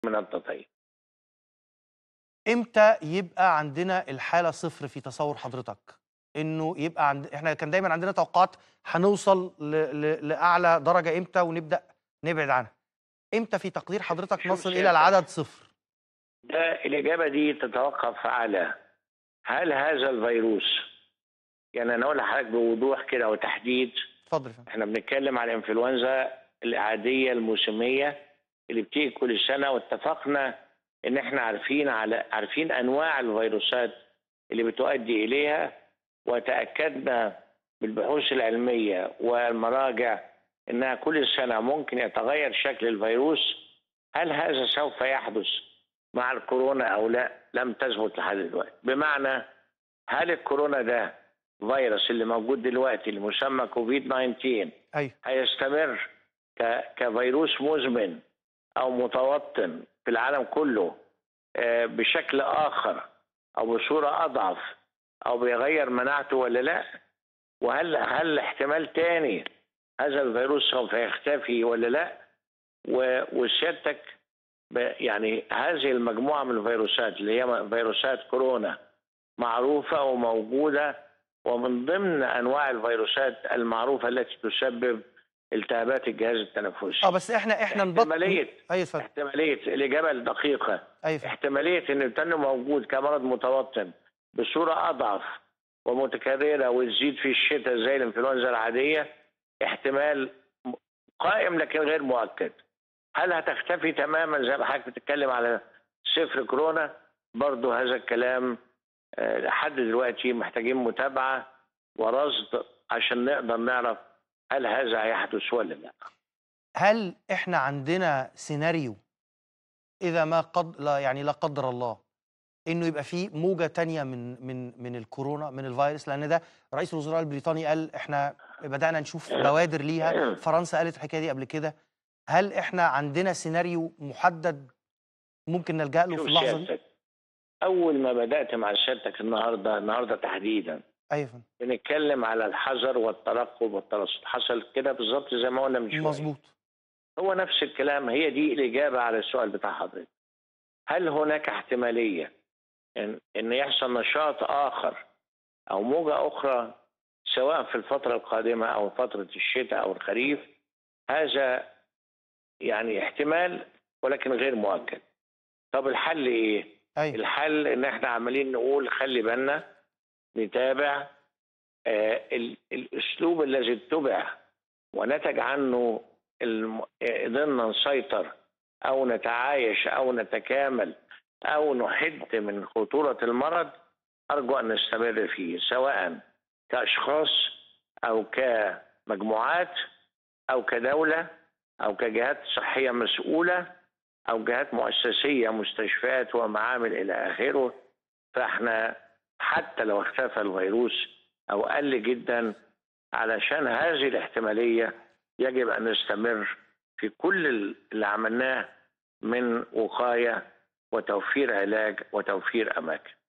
من التطعيم امتى يبقى عندنا الحاله صفر في تصور حضرتك انه يبقى عند احنا كان دايما عندنا توقعات هنوصل ل... ل... لاعلى درجه امتى ونبدا نبعد عنها امتى في تقدير حضرتك شوف نصل الى سيادتك. العدد صفر ده الإجابة دي تتوقف على هل هذا الفيروس يعني أنا أقول لحضرتك بوضوح كده وتحديد اتفضل يا فندم احنا بنتكلم على الانفلونزا العادية الموسمية اللي بتيجي كل سنة واتفقنا إن احنا عارفين على عارفين أنواع الفيروسات اللي بتؤدي إليها وتأكدنا بالبحوث العلمية والمراجع إنها كل سنة ممكن يتغير شكل الفيروس هل هذا سوف يحدث مع الكورونا أو لا لم تثبت لحد دلوقتي بمعنى هل الكورونا ده فيروس اللي موجود دلوقتي المسمى كوفيد 19 ايوه هيستمر ك- كفيروس مزمن او متوطن في العالم كله آه، بشكل اخر او بصوره اضعف او بيغير مناعته ولا لا وهل هل احتمال تاني هذا الفيروس سوف يختفي ولا لا و- وسيادتك ب- يعني هذه المجموعه من الفيروسات اللي هي فيروسات كورونا معروفه وموجوده ومن ضمن انواع الفيروسات المعروفه التي تسبب التهابات الجهاز التنفسي اه بس احنا احنا نبطل احتماليه ايوه اتفضل احتماليه الاجابه الدقيقه ايوه فندم. احتماليه ان التن موجود كمرض متوطن بصوره اضعف ومتكرره وتزيد في الشتاء زي الانفلونزا العاديه احتمال م- قائم لكن غير مؤكد هل هتختفي تماما زي ما حضرتك بتتكلم على صفر كورونا برضو هذا الكلام آه، لحد دلوقتي محتاجين متابعه ورصد عشان نقدر نعرف هل هذا هيحدث ولا لا هل احنا عندنا سيناريو اذا ما قد لا يعني لا قدر الله انه يبقى في موجه تانية من من من الكورونا من الفيروس لان ده رئيس الوزراء البريطاني قال احنا بدانا نشوف بوادر ليها فرنسا قالت الحكايه دي قبل كده هل احنا عندنا سيناريو محدد ممكن نلجا له في شوف اللحظه دي سيادتك اول ما بدات مع سيادتك النهارده النهارده تحديدا ايوه يا فندم بنتكلم على الحذر والترقب والترصد حصل كده بالظبط زي ما قلنا من شويه مظبوط هو نفس الكلام هي دي الاجابه على السؤال بتاع حضرتك هل هناك احتماليه ان ان يحصل نشاط اخر او موجه اخرى سواء في الفتره القادمه او فتره الشتاء او الخريف هذا يعني احتمال ولكن غير مؤكد طب الحل ايه ايوه الحل ان احنا عمالين نقول خلي بالنا نتابع آه ال- الاسلوب الذي اتبع ونتج عنه الم- آه، قدرنا نسيطر او نتعايش او نتكامل او نحد من خطوره المرض ارجو ان نستمر فيه سواء كاشخاص او كمجموعات او كدوله او كجهات صحيه مسؤوله او جهات مؤسسيه مستشفيات ومعامل الى اخره فاحنا حتى لو اختفى الفيروس او قل جدا علشان هذه الاحتماليه يجب ان نستمر في كل اللي عملناه من وقايه وتوفير علاج وتوفير اماكن